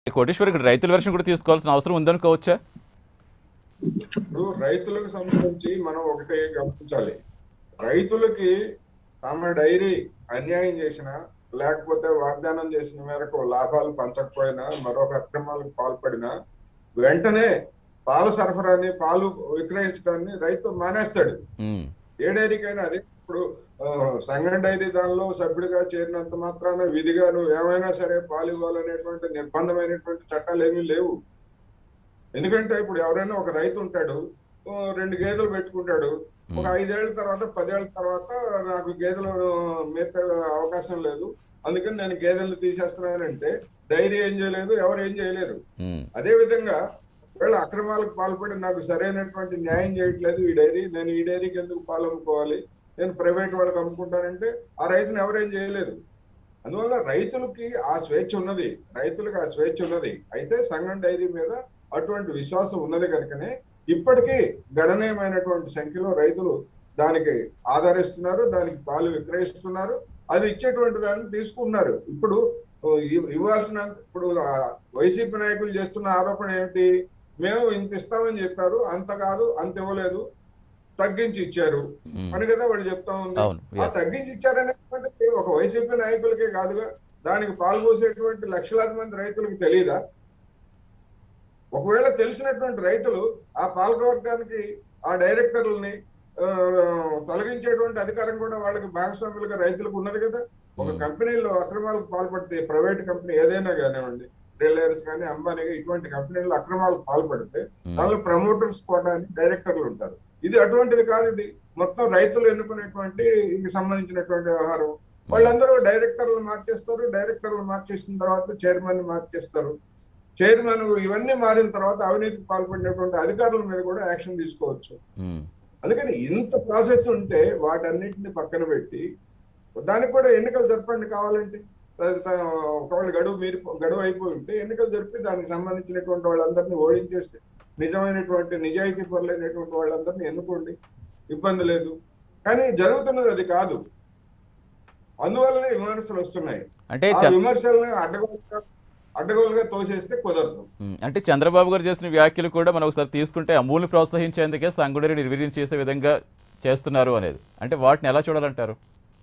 కోటేశ్వర్ ఇక్కడ రైతుల వర్షం కూడా తీసుకోవాల్సిన అవసరం ఉందనుకోవచ్చా ఇప్పుడు రైతులకు సంబంధించి మనం ఒకటే గమనించాలి రైతులకి తమ డైరీ అన్యాయం చేసిన లేకపోతే వాగ్దానం చేసిన మేరకు లాభాలు పంచకపోయినా మరొక అక్రమాలకు పాల్పడినా వెంటనే పాల సరఫరాని పాలు విక్రయించడాన్ని రైతు మానేస్తాడు ఉమ్, ఏ డైరీకైనా అదే ఇప్పుడు ఆ, సంఘం డైరీ దానిలో సభ్యుడిగా చేరినంత మాత్రాన విధిగా నువ్వు ఏమైనా సరే పాలు ఇవ్వాలనేటువంటి నిర్బంధమైనటువంటి చట్టాలు ఏమీ లేవు ఎందుకంటే ఇప్పుడు ఎవరైనా ఒక రైతు ఉంటాడు ఓ రెండు గేదెలు పెట్టుకుంటాడు ఒక ఐదేళ్ల తర్వాత పదేళ్ల తర్వాత నాకు గేదెలు మేపే అవకాశం లేదు అందుకని నేను గేదెలను తీసేస్తున్నానంటే డైరీ ఏం చేయలేదు ఎవరు ఏం చేయలేరు ఉమ్, అదే విధంగా వీళ్ళ అక్రమాలకు పాల్పడి నాకు సరైనటువంటి న్యాయం చేయట్లేదు ఈ డైరీ నేను ఈ డైరీకి ఎందుకు పాలు అమ్ముకోవాలి నేను ప్రైవేట్ వాళ్ళకి అమ్ముకుంటానంటే ఆ రైతుని ఎవరేం చేయలేరు అందువల్ల రైతులకి ఆ స్వేచ్ఛ ఉన్నది రైతులకు ఆ స్వేచ్ఛ ఉన్నది అయితే సంఘం డైరీ మీద అటువంటి విశ్వాసం ఉన్నది కనుకనే ఇప్పటికీ గణనీయమైనటువంటి సంఖ్యలో రైతులు దానికి ఆధారిస్తున్నారు దానికి పాలు విక్రయిస్తున్నారు అది ఇచ్చేటువంటి దాన్ని తీసుకుంటున్నారు ఇప్పుడు ఓ, ఇవ్- ఇవ్వాల్సిన ఇప్పుడు ఆ వైసీపీ నాయకులు చేస్తున్న ఆరోపణ ఏమిటి మేము ఇంత ఇస్తామని చెప్పారు అంత కాదు అంత ఇవ్వలేదు తగ్గించి ఇచ్చారు ఉమ్, అని కదా వాళ్ళు చెప్తా ఉంది అవును ఆ yes. తగ్గించి ఇచ్చారనేటువంటిది ఒక వైసీపీ నాయకులకే కాదుగా దానికి పాల్గొసేటువంటి లక్షలాది మంది రైతులకు తెలియదా ఒకవేళ తెలిసినటువంటి రైతులు ఆ పాలకవర్గానికి ఆ డైరెక్టర్లని ఆ, తొలగించేటువంటి అధికారం కూడా వాళ్ళకి భాగస్వాములుగా రైతులకు ఉన్నది కదా ఒక ఉమ్, కంపెనీలో అక్రమాలకు పాల్పడితే ప్రైవేట్ కంపెనీ ఏదైనా కానివ్వండి రిలయన్స్ కానీ అంబానీ కానీ ఇటువంటి కంపెనీలు అక్రమాలకు పాల్పడితే ఉమ్, దానిలో ప్రమోటర్స్ కోటా అని డైరెక్టర్లు ఉంటారు ఇది అటువంటిది కాదు ఇది మొత్తం రైతులు ఎన్నుకునేటువంటి ఇంక సంబంధించినటువంటి వ్యవహారం వాళ్ళందరూ డైరెక్టర్లు మార్చేస్తారు డైరెక్టర్లు మార్చేసిన తర్వాత చైర్మన్ మార్చేస్తారు చైర్మన్ ఇవన్నీ మారిన తర్వాత అవినీతికి పాల్పడినటువంటి అధికారుల మీద కూడా యాక్షన్ తీసుకోవచ్చు ఉమ్, అందుకని ఇంత ప్రాసెస్ ఉంటే వాటన్నిటిని పక్కన పెట్టి దానికి కూడా ఎన్నికలు జరపండి కావాలంటే త- త- ఒకవేళ గడువు మీరు గడువు అయిపోయి ఉంటే ఎన్నికలు జరిపి దానికి సంబంధించినటువంటి వాళ్ళందరినీ ఓడించేసి నిజమైనటువంటి నిజాయితీ పరులైనటువంటి వాళ్ళందరినీ ఎన్నుకోండి ఇబ్బంది లేదు కానీ జరుగుతున్నది అది కాదు అందువల్లనే విమర్శలు వస్తున్నాయి అంటే ఆ చ- విమర్శలను అడ్డగోలుగా అడ్డగోలుగా తోసేస్తే కుదరదు ఉమ్, అంటే చంద్రబాబు గారు చేసిన వ్యాఖ్యలు కూడా మనం ఒకసారి తీసుకుంటే అమూల్ని ప్రోత్సహించేందుకే సంగుడిని నిర్వీర్యం చేసే విధంగా చేస్తున్నారు అనేది అంటే వాటిని ఎలా చూడాలంటారు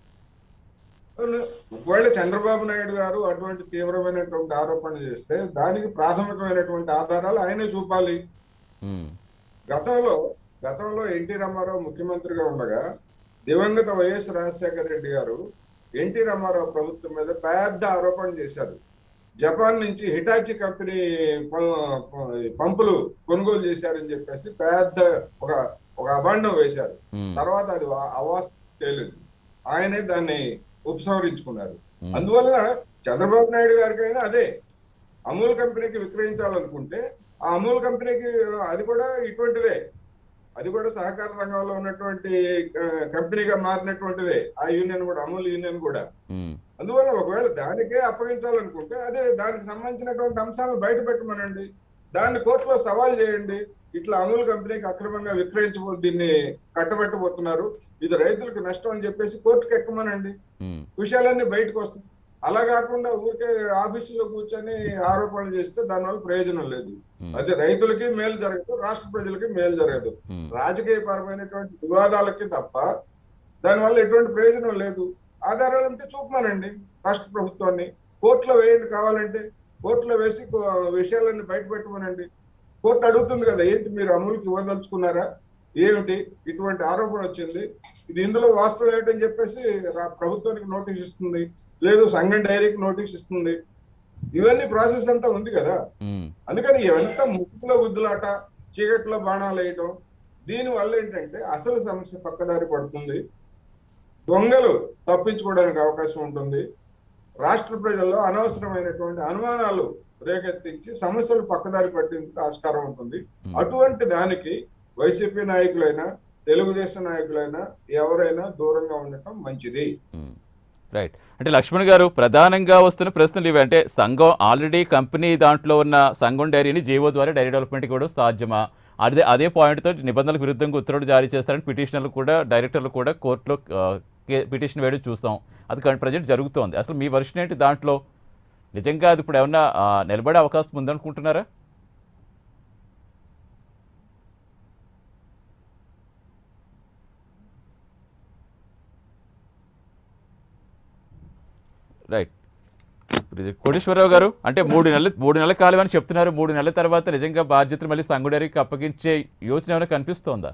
ఒకవేళ చంద్రబాబు నాయుడు గారు అటువంటి తీవ్రమైనటువంటి ఆరోపణ చేస్తే దానికి ప్రాథమికమైనటువంటి ఆధారాలు ఆయనే చూపాలి ఉమ్, గతంలో గతంలో ఎన్టీ రామారావు ముఖ్యమంత్రిగా ఉండగా దివంగత వైఎస్ రాజశేఖర రెడ్డి గారు ఎన్టీ రామారావు ప్రభుత్వం మీద పెద్ద ఆరోపణ చేశారు జపాన్ నుంచి హిటాచి కంపెనీ ప- ప- పంపులు కొనుగోలు చేశారని చెప్పేసి పెద్ద ఒక ఒక అభాండం వేశారు ఉమ్, తర్వాత అది వా- అవాస్తవం తేలింది ఆయనే దాన్ని ఉపసంహరించుకున్నారు ఉమ్, అందువలన చంద్రబాబు నాయుడు గారికైనా అదే అమూల్ కంపెనీకి విక్రయించాలనుకుంటే ఆ అమూల్ కంపెనీకి అది కూడా ఇటువంటిదే అది కూడా సహకార రంగంలో ఉన్నటువంటి ఆ, కంపెనీగా మారినటువంటిదే ఆ యూనియన్ కూడా అమూల్ యూనియన్ కూడా ఉమ్, అందువల్ల ఒకవేళ దానికే అప్పగించాలనుకుంటే అదే దానికి సంబంధించినటువంటి అంశాలను బయట పెట్టమనండి దాన్ని కోర్టులో సవాల్ చేయండి ఇట్లా అమూల్ కంపెనీకి అక్రమంగా విక్రయించబో దీన్ని కట్టబెట్టబోతున్నారు ఇది రైతులకు నష్టం అని చెప్పేసి కోర్టుకు ఎక్కమనండి ఉమ్, విషయాలన్నీ బయటకు వస్తాయి అలా కాకుండా ఊరికే ఆఫీసులో కూర్చొని ఆరోపణలు చేస్తే దానివల్ల ప్రయోజనం లేదు ఉమ్, అది రైతులకి మేలు జరగదు రాష్ట్ర ప్రజలకి మేలు జరగదు ఉమ్, రాజకీయ పరమైనటువంటి వివాదాలకి తప్ప దానివల్ల ఎటువంటి ప్రయోజనం లేదు ఆధారాలు ఉంటే చూపమనండి రాష్ట్ర ప్రభుత్వాన్ని కోర్టులో వేయండి కావాలంటే కోర్టులో వేసి కో- విషయాలన్నీ బయట పెట్టమనండి కోర్టు అడుగుతుంది కదా ఏంటి మీరు అమలుకి ఇవ్వదలుచుకున్నారా ఏమిటి ఇటువంటి ఆరోపణ వచ్చింది ఇది ఇందులో వాస్తవం ఏంటని చెప్పేసి రా- ప్రభుత్వానికి నోటీస్ ఇస్తుంది లేదు సంఘం డైరీకి నోటీస్ ఇస్తుంది ఇవన్నీ ప్రాసెస్ అంతా ఉంది కదా ఉమ్, అందుకని ఇవంతా ముసుగులో గుద్దులాట చీకట్లో బాణాలు వేయటం దీని వల్ల ఏంటంటే అసలు సమస్య పక్కదారి పడుతుంది దొంగలు తప్పించుకోవడానికి అవకాశం ఉంటుంది రాష్ట్ర ప్రజల్లో అనవసరమైనటువంటి అనుమానాలు రేకెత్తించి సమస్యలు పక్కదారి పట్టేందుకు ఆస్కారం ఉంటుంది ఉమ్. అటువంటి దానికి వైసీపీ నాయకులైనా తెలుగుదేశం నాయకులైనా ఎవరైనా దూరంగా ఉండటం మంచిది ఉమ్. రైట్ అంటే లక్ష్మణ్ గారు ప్రధానంగా వస్తున్న ప్రశ్నలు ఇవి అంటే సంఘం ఆల్రెడీ కంపెనీ దాంట్లో ఉన్న సంఘం డైరీని జీవో ద్వారా డైరీ డెవలప్మెంట్ కూడా సాధ్యమా అదే అదే పాయింట్తో నిబంధనలకు విరుద్ధంగా ఉత్తర్వులు జారీ చేస్తారని పిటిషనర్లు కూడా డైరెక్టర్లు కూడా కోర్టులో ఆ, కే- పిటిషన్ వేయడం చూస్తాం అది ప్రజెంట్ జరుగుతోంది అసలు మీ వర్షన్ ఏంటి దాంట్లో నిజంగా అది ఇప్పుడు ఏమన్నా ఆ, నిలబడే అవకాశం ఉందనుకుంటున్నారా రైట్ ఇప్పుడు ఇది కోటేశ్వరరావు గారు అంటే మూడు నెలలు మూడు నెలల కాలం అని చెప్తున్నారు మూడు నెలల తర్వాత నిజంగా బాధ్యతలు మళ్ళీ సంగుడేరికి అప్పగించే యోచన ఏమైనా కనిపిస్తోందా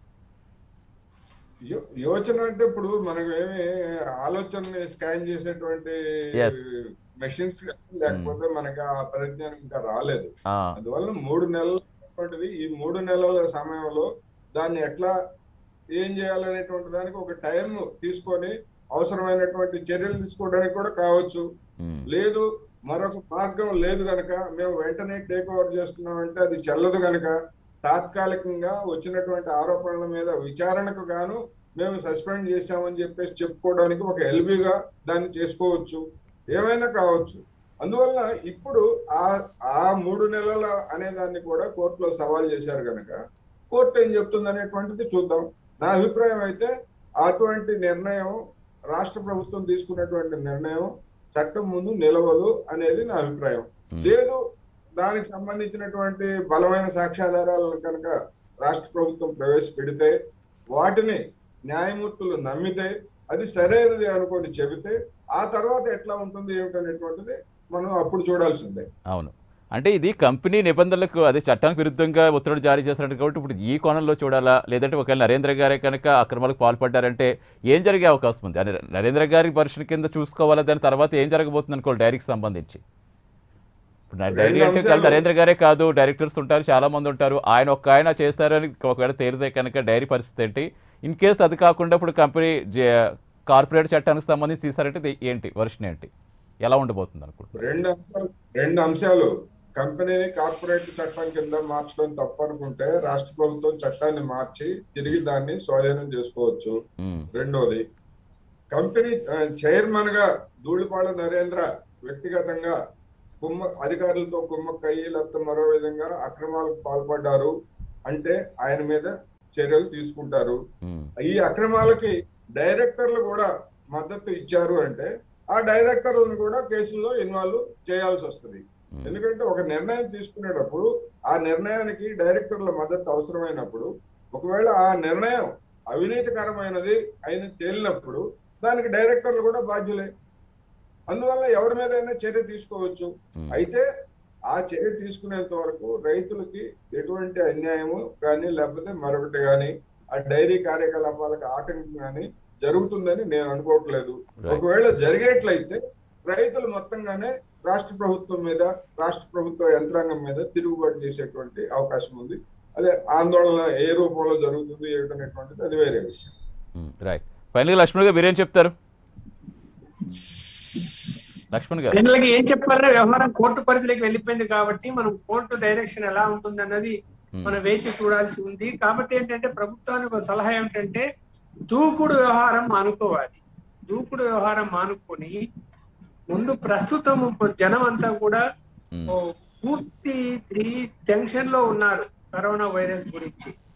యో- యోచన అంటే ఇప్పుడు మనకు ఏమి ఆలోచనని స్కాన్ చేసేటువంటి Yes. మెషిన్స్ లేకపోతే మనకి ఆ పరిజ్ఞానం ఇంకా రాలేదు ఆ, అందువల్ల మూడు నెలలు అనేటువంటిది ఈ మూడు నెలల సమయంలో దాన్ని ఎట్లా ఏం చేయాలనేటువంటి దానికి ఒక టైం తీసుకొని అవసరమైనటువంటి చర్యలు తీసుకోవడానికి కూడా కావచ్చు ఉమ్, లేదు మరొక మార్గం లేదు గనక మేము వెంటనే టేక్ ఓవర్ చేస్తున్నామంటే అది చెల్లదు గనక తాత్కాలికంగా వచ్చినటువంటి ఆరోపణల మీద విచారణకు గాను మేము సస్పెండ్ చేశామని చెప్పేసి చెప్పుకోవడానికి ఒక ఎల్బీగా దాన్ని చేసుకోవచ్చు ఏమైనా కావచ్చు అందువల్ల ఇప్పుడు ఆ ఆ మూడు నెలల అనే దాన్ని కూడా కోర్టులో సవాల్ చేశారు గనక కోర్టు ఏం చెప్తుంది అనేటువంటిది చూద్దాం నా అభిప్రాయం అయితే అటువంటి నిర్ణయం రాష్ట్ర ప్రభుత్వం తీసుకున్నటువంటి నిర్ణయం చట్టం ముందు నిలవదు అనేది నా అభిప్రాయం ఉమ్, లేదు దానికి సంబంధించినటువంటి బలమైన సాక్ష్యాధారాలను కనుక రాష్ట్ర ప్రభుత్వం ప్రవేశపెడితే వాటిని న్యాయమూర్తులు నమ్మితే అది సరైనది అనుకొని చెబితే ఆ తర్వాత ఎట్లా ఉంటుంది ఏమిటనేటువంటిది మనం అప్పుడు చూడాల్సిందే అవును అంటే ఇది కంపెనీ నిబంధనలకు అదే చట్టానికి విరుద్ధంగా ఉత్తర్వులు జారీ చేస్తున్నట్టు కాబట్టి ఇప్పుడు ఈ కోణంలో చూడాలా లేదంటే ఒకవేళ నరేంద్ర గారే కనుక అక్రమాలకు పాల్పడ్డారంటే ఏం జరిగే అవకాశం ఉంది అని నరేంద్ర గారి వర్షన్ కింద చూసుకోవాలా దాని తర్వాత ఏం జరగబోతుంది అనుకోవాలి డైరీకి సంబంధించి ఇప్పుడు నా- డైరీ రెండు అంటే అంశాలు- నరేంద్ర గారే కాదు డైరెక్టర్స్ ఉంటారు చాలా మంది ఉంటారు ఆయన ఒక్క ఆయన చేస్తారని ఒకవేళ తేలితే కనుక డైరీ పరిస్థితి ఏంటి ఇన్ కేసు అది కాకుండా ఇప్పుడు కంపెనీ కార్పొరేట్ చట్టానికి సంబంధించి తీసారంటే ఇది ఏంటి వర్షన్ ఏంటి ఎలా ఉండబోతుంది అనుకుంటున్నారు రెండు అంశాలు రెండు అంశాలు కంపెనీని కార్పొరేట్ చట్టం కింద మార్చడం తప్పు అనుకుంటే రాష్ట్ర ప్రభుత్వం చట్టాన్ని మార్చి తిరిగి దాన్ని స్వాధీనం చేసుకోవచ్చు ఉమ్, రెండోది కంపెనీ చైర్మన్ గా ధూళిపాళ నరేంద్ర వ్యక్తిగతంగా కుమ్మ అధికారులతో కుమ్మక్కయ్యి లేకపోతే మరో విధంగా అక్రమాలకు పాల్పడ్డారు అంటే ఆయన మీద చర్యలు తీసుకుంటారు ఉమ్, ఈ అక్రమాలకి డైరెక్టర్లు కూడా మద్దతు ఇచ్చారు అంటే ఆ డైరెక్టర్లను కూడా కేసుల్లో ఇన్వాల్వ్ చేయాల్సి వస్తుంది ఉమ్. ఎందుకంటే ఒక నిర్ణయం తీసుకునేటప్పుడు ఆ నిర్ణయానికి డైరెక్టర్ల మద్దతు అవసరమైనప్పుడు ఒకవేళ ఆ నిర్ణయం అవినీతికరమైనది అయిన తేలినప్పుడు దానికి డైరెక్టర్లు కూడా బాధ్యులే అందువల్ల ఎవరి మీదైనా చర్య తీసుకోవచ్చు ఉమ్. అయితే ఆ చర్య తీసుకునేంత వరకు రైతులకి ఎటువంటి అన్యాయము కానీ లేకపోతే మరొకటి కానీ ఆ డైరీ కార్యకలాపాలకు ఆటంకం కానీ జరుగుతుందని నేను అనుకోవట్లేదు Right. ఒకవేళ జరిగేట్లయితే రైతులు మొత్తంగానే రాష్ట్ర ప్రభుత్వం మీద రాష్ట్ర ప్రభుత్వ యంత్రాంగం మీద తిరుగుబాటు చేసేటువంటి అవకాశం ఉంది అదే ఆందోళన ఏ రూపంలో జరుగుతుంది ఏమిటనేటువంటిది అది వేరే విషయం రైట్ ఫైనల్గా లక్ష్మణ్ గారు మీరేం చెప్తారు లక్ష్మణ్ గారు జనరల్ గా ఏం చెప్పాలంటే వ్యవహారం కోర్టు పరిధిలోకి వెళ్ళిపోయింది కాబట్టి మనం కోర్టు డైరెక్షన్ ఎలా ఉంటుంది అన్నది ఉమ్, మనం వేచి చూడాల్సి ఉంది కాబట్టి ఏంటంటే ప్రభుత్వానికి ఒక సలహా ఏమిటంటే దూకుడు వ్యవహారం మానుకోవాలి దూకుడు వ్యవహారం మానుకొని ముందు ప్రస్తుతం జనం అంతా కూడా ఉమ్, ఓ పూర్తి టెన్షన్ లో ఉన్నారు కరోనా వైరస్ గురించి